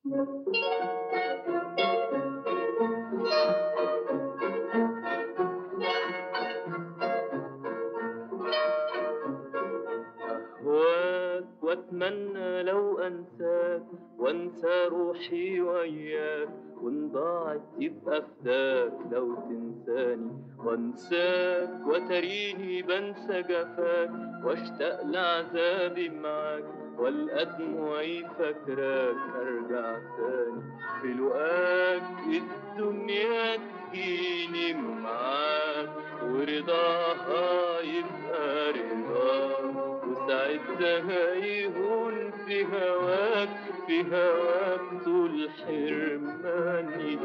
أهواك وأتمنى لو أنساك وأنسى روحي وياك وإن ضاعت يبقى فداك لو تنساني وأنساك وتريني بنسى جفاك وأشتاق لعذابي معاك والقى دموعي فاكراك أرجع تاني في لقاك الدنيا تجيني معاك ورضاها يبقى رضاك وساعتها يهون في هواك في هواك طول حرماني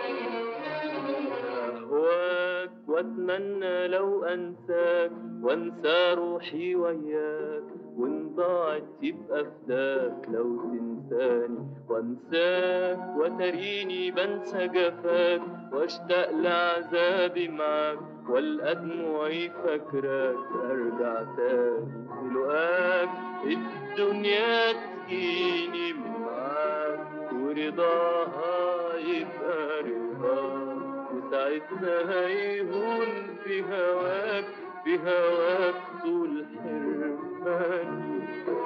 أهواك وأتمنى لو أنساك وأنسى روحي وياك وإن ضاعت يبقى فداك لو تنساني وأنساك وتريني بنسى جفاك وأشتاق لعذابي معاك والقى دموعي فاكراك أرجع تاني في لقاك الدنيا تجيني معاك ورضاها يبقى رضاك وساعتها يهون في هواك في هواك طول حرماني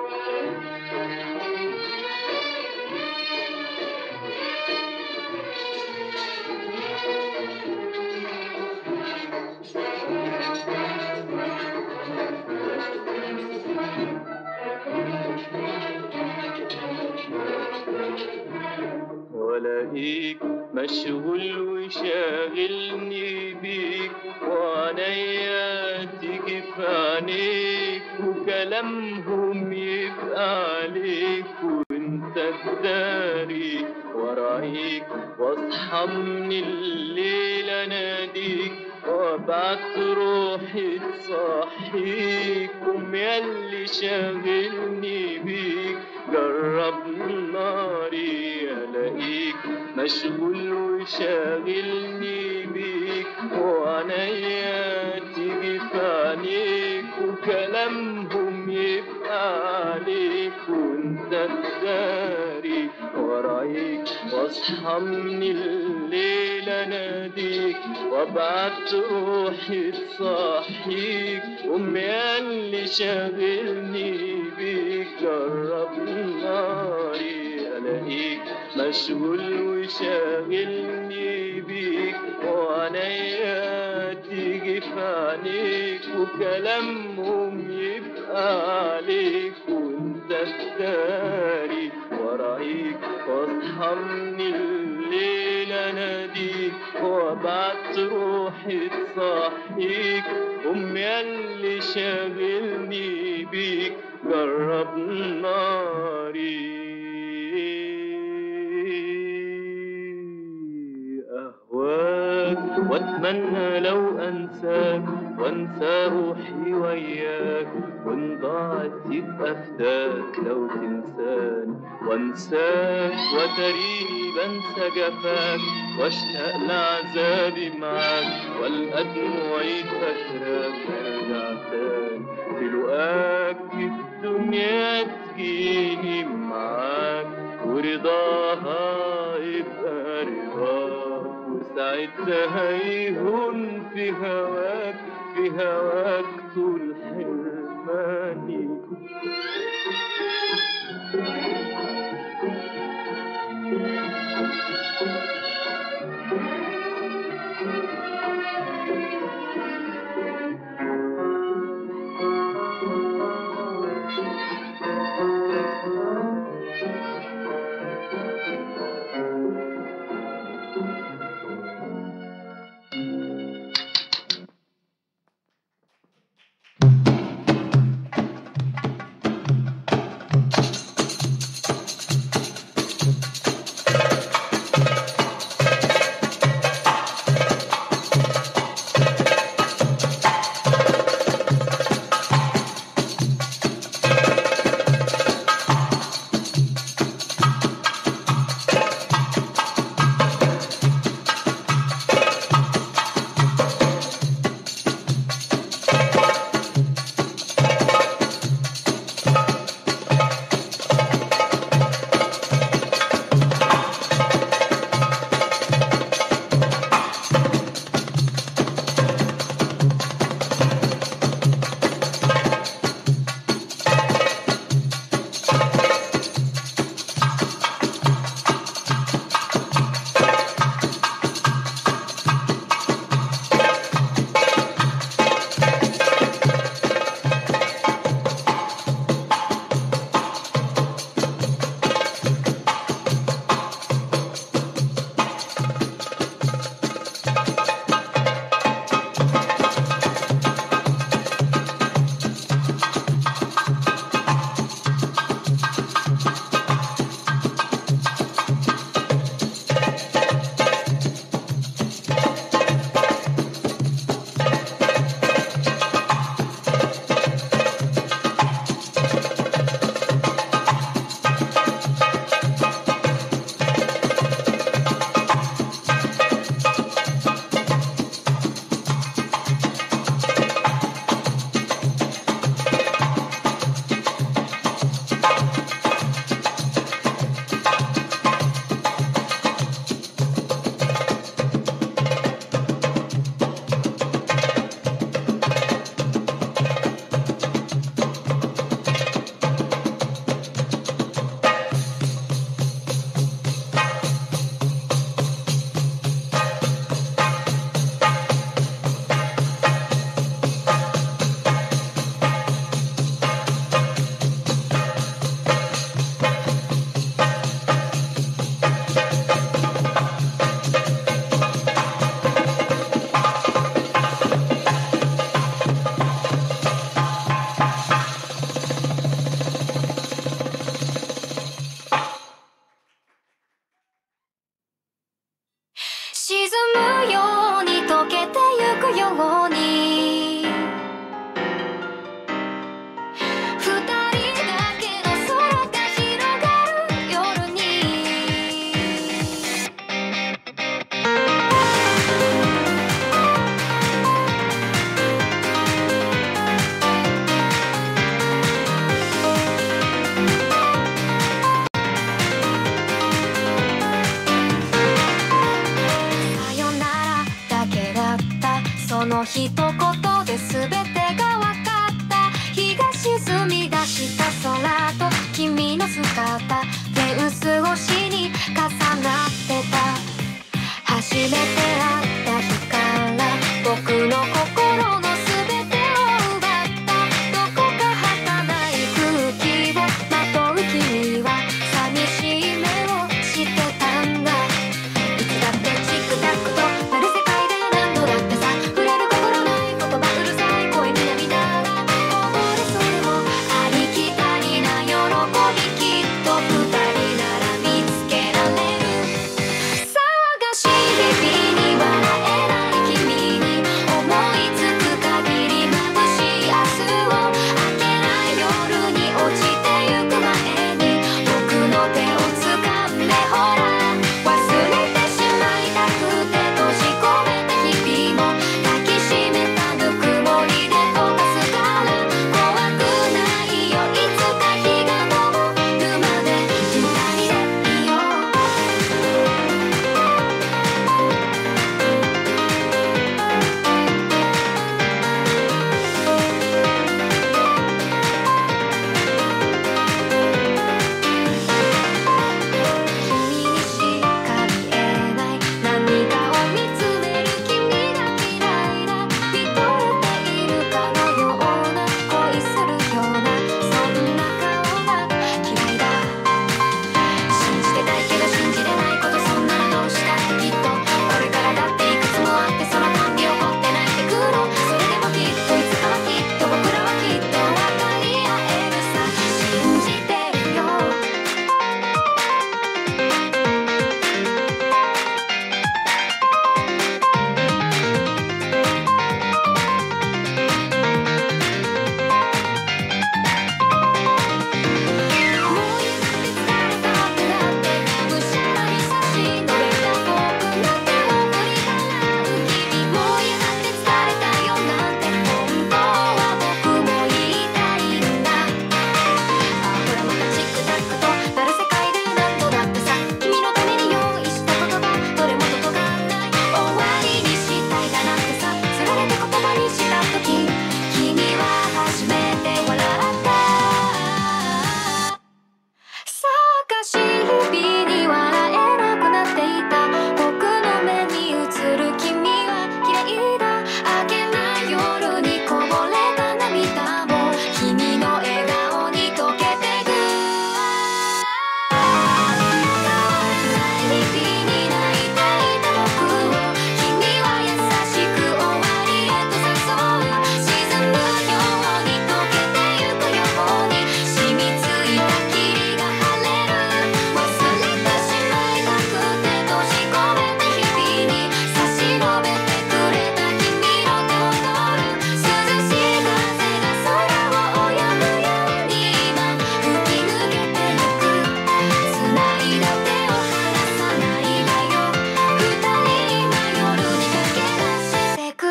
ولاقيك مشغول وشاغلني بيك وعينيا تيجي في عينيك وكلامهم يبقى عليك وانت تداري ورايك واصحى من الليل اناديك وابعت روحي تصحيك قوم ياللي شاغلني بيك جرب ناري الاقيك مشغول وشاغلني بيك وعينيا تيجي في عينيك وكلامهم يبقى عليك وانت تداري ورايك واصحى من الليل اناديك وابعت روحي تصحيك امي اللي شاغلني بيك جرب ناري الاقيك مشغول وشاغلني بيك وعينيا تيجي في عينيك وكلامهم يبقى عليك وانت تداري ورايك واصحى من الليل اناديك وابعت روحي تصحيك امي اللي شاغلني بيك جرب ناري أهواك وأتمنى لو أنساك وأنسى روحي وياك وإن ضاعت يبقى فداك لو تنساني وأنساك وتريني بنسى جفاك وأشتاق لعذابي معاك والقى دموعي فاكراك أرجع تاني في لقاك الدنيا تجيني معاك ورضاها يبقى رضاك وساعتها يهون في هواك في هواك طول حرماني 一言で全てが分かった日が沈み出した空と君の姿フェンス越しに重なってた初めて会った日から僕の心の全てを奪ったどこか儚い空気をまとう君は寂しい目をしてたんだいつだってチクタクとなる世界で何度だってさ触れる心ない言葉うるさい声に涙がこぼれそれもありきたりな喜びきっと二人なら見つけられる騒がしい日々に笑えない君に思いつく限り眩しい明日を明けない夜に落ちてゆく前に僕の手を掴んでほら忘れてしまいたくて閉じ込めた日々も抱きしめたぬくもりで溶かすから怖くないよいつか日が昇るまで二人でいよう君にしか見えない何かを見つめる君が嫌いだ見とれているかのような恋するようなそんな顔が嫌いだ信じてたいけど信じれないことそんなのどうしたってきっとこれからだっていくつもあってそのたんび起こって泣いてくのそれでもきっといつかはきっと僕らはきっと分かり合えるさ信じてるよもう言って疲れたってなってむしゃらに差し伸べた僕の手を振り払う君もう言って疲れたよなんて本当は僕も言いたいんだあほらまたチクタクとなる世界で何度だってさ君のために用意した言葉どれも届かない終わりにしたいだなんてさつられて言葉にした時君は初めて笑った騒がしい日々に笑えなくなっていた僕の目に映る君は綺麗だ明けない夜にこぼれた涙も君の笑顔に溶けてく変わらない日々に泣いていた僕を君は優しく終わりへと誘う沈むように溶けてゆくように染みついた霧が晴れる忘れてしまいたくて閉じ込めた日々に差し伸べてくれた君の手を取る涼しい風が空を泳ぐように今吹き抜けてゆく繋いだ手を離さないわよ二人今夜に駆け出してく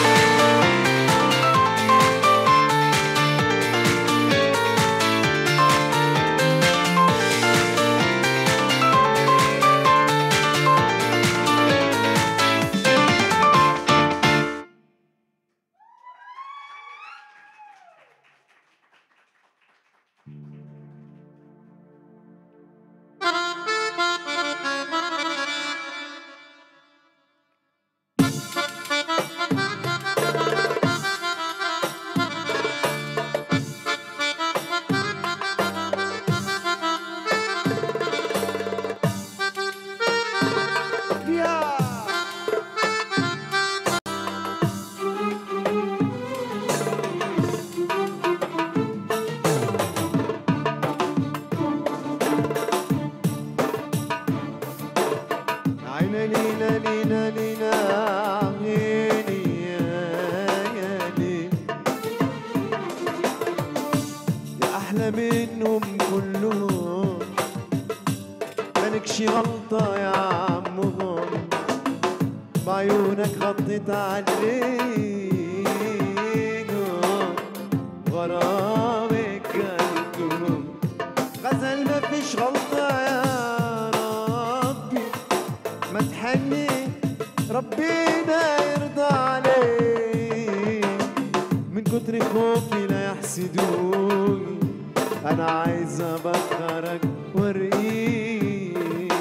عينا لينا لينا لينا عيني يا يا ليل يا أحلى منهم كلهم مالكش غلطة يا عمهم بعيونك غطيت عليهم غرامك قلبهم غزل مفيش غلطة يا ربي ما تحني ربنا يرضى عليك انا عايز ابخرك وارقيك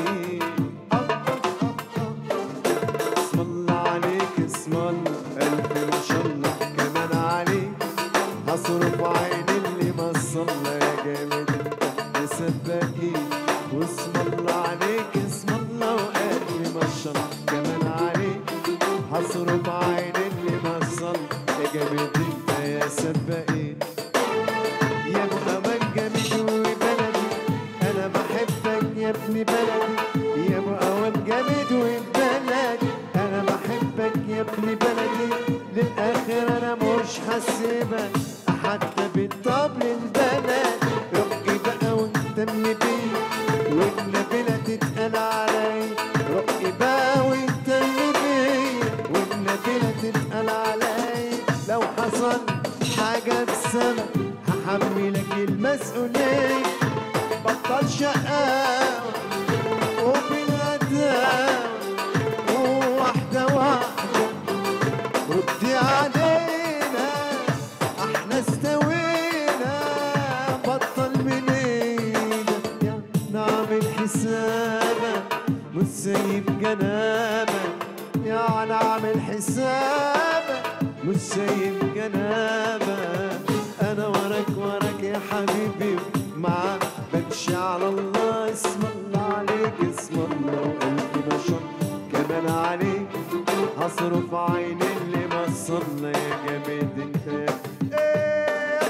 اسم الله عليك اسم الله الف ما شاء الله كمان عليك هصرف عين اللي ما صلى يا جامد انت يا سباقين واسم الله عليك اسم الله وقلبي ما شاء الله كمان عليك هصرف عين اللي ما صلى يا جامد انت يا سباقين يا ابو امان جميل وبلدي انا بحبك يا ابن بلدي يا ابو امان جامد وبلدي انا بحبك يا ابن بلدي للاخر انا مش هسيبك حتى بالطبل البلد رقي بقى واهتم بيا والنبي لا تتقل علي رقي بقى واهتم بيا والنبي لا تتقل علي لو حصل حاجة بسبب هحملك المسؤولية بطل شقاوة وبالغداوة وواحدة واحدة ردي علينا احنا استوينا بطل من ايدك يا نعمل حسابك مش سايب جنابك يا نعمل حسابك مش سايب جنابك انا وراك وراك يا حبيبي معاك بمشي على الله اسم الله عليك اسم الله وقلبي ما شاء كمان عليك هصرف عين اللي ما صلى يا جامد انت يا إيه.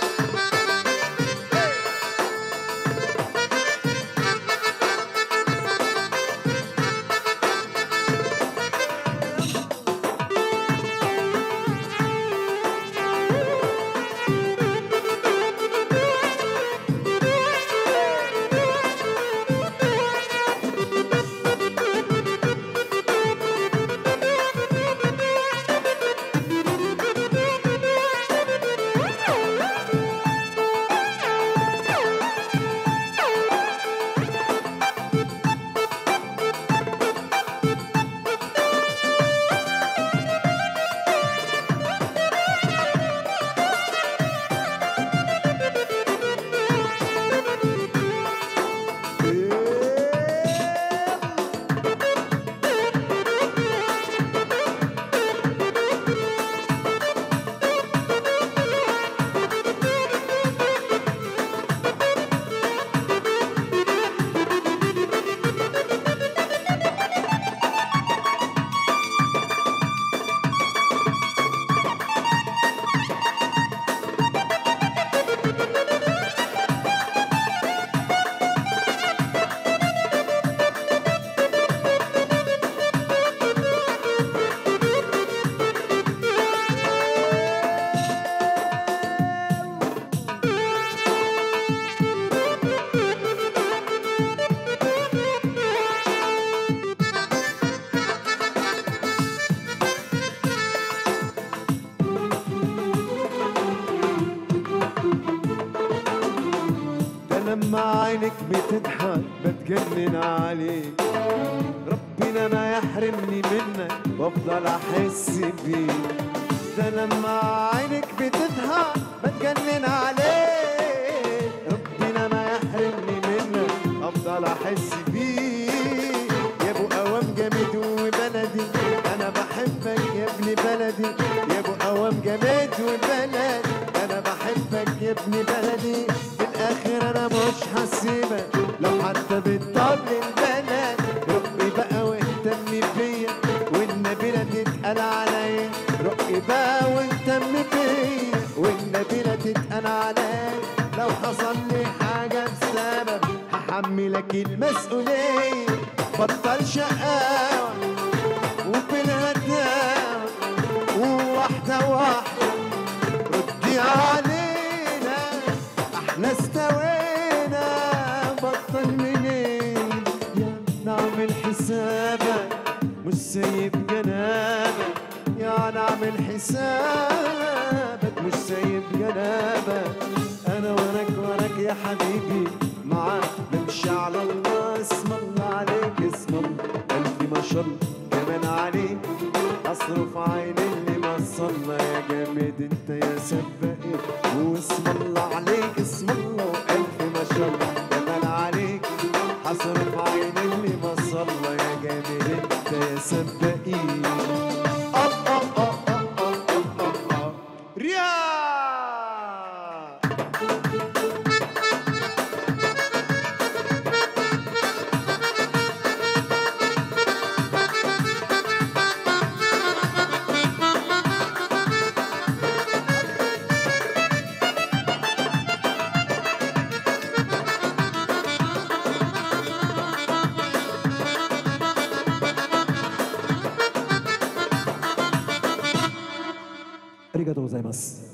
ده لما عينك بتضحك بتجنن عليك ربنا ما يحرمني منك وافضل احس بيك ده لما عينك بتضحك بتجنن عليك ربنا ما يحرمني منك افضل احس بيك يا ابو قوام جامد وبلدي انا بحبك يا ابن بلدي يا ابو قوام جامد وبلدي انا بحبك يا ابن بلدي في الاخر انا مش هسيبك لو حتى بالطبل البلد رقي بقى واهتم بيا والنبي لا تتقل عليا رقي بقى واهتم بيا والنبي لا تتقل عليا لو حصل لي حاجة بسبب هحملك المسؤولية بطل شقاوة وبالهداوة وواحدة واحدة ردي علينا احنا استوينا بطل منين يا نعمل حسابك مش سايب جنابك يا نعمل حسابك مش سايب جنابك انا وراك وراك يا حبيبي معاك بمشي على الله اسم الله عليك اسم الله قلبي ما شاء الله كمان عليك اصرف عين اللي ما صلى يا جامد انت يا سباقي واسم الله عليك اسم الله وقلبي شاء الله كمان عليك هصرف عين اللي ما صلى يا جامد انت يا سباقين أب أب أب أب أب أب أب أب. رياありがとうございます